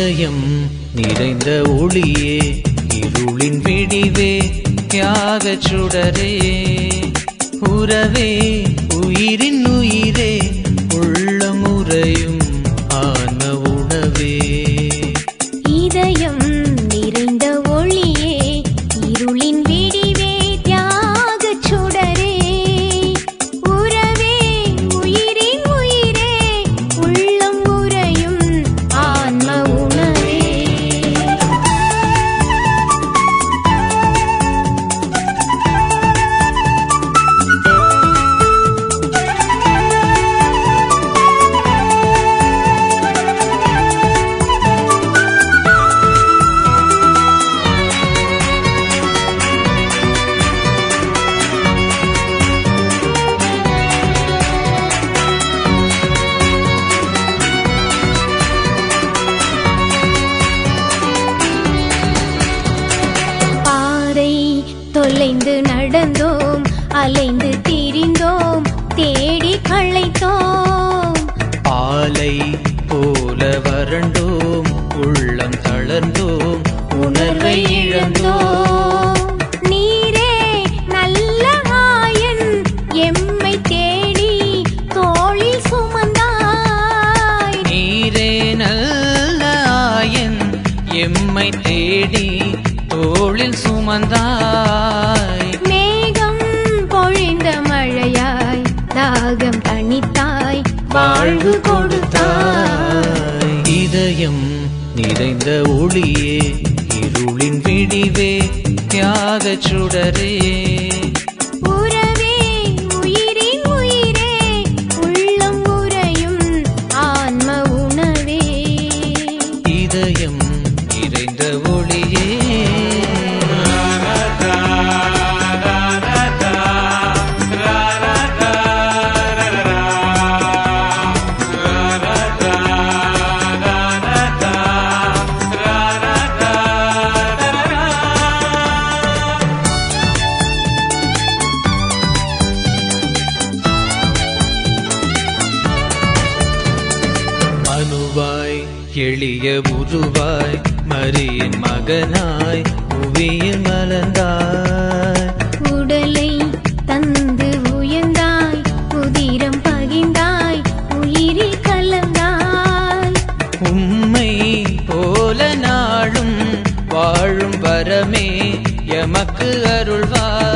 இதயம் நிறைந்த ஒளியே இருளின் விடிவே தியாகச் சுடரே உறவே உயிரின் உயிரே உள்ள முறையும் ஆன உணவே இதயம் நிறைந்த ஒளியே இருளின் விடிவே தியாகச் சுடரே உறவே உயிரின் உயிரே உள்ளம் உறையும் ஆன்ம உணவே பாறை தொலைந்து நடந்தோம் அலைந்து திரிந்தோம் தேடி களைத்தோம் ஆலை போல வறண்டோம் உள்ளம் தளர்ந்தோம் உணர்வை இழந்தோம் நீரே நல்ல ஆயன் எம்மை தேடி தோளில் சுமந்தாய் நீரே நல்ல ஆயன் எம்மை தேடி தோளில் சுமந்தாய் மேகம் பொழிந்த மழையாய் தாகம் தணித்தாய் வாழ்வு கொடுத்தாய் இதயம் நிறைந்த ஒளியே இருளின் விடிவே தியாகச் சுடரே உறவே உயிரின் உயிரே உள்ளம் உறையும் ஆன்ம உணவே இதயம் நிறைந்த ஒளியே மனுவாய் எளிய உருவாய் மரியின் மகனாய் புவியில் மலர்ந்தாய் உடலை தந்து உயர்ந்தாய் உதிரம் பகிர்ந்தாய் உயிரில் கலந்தாய் உம்மை போல நாளும் வாழும் வரமே எமக்கு அருள்வாய்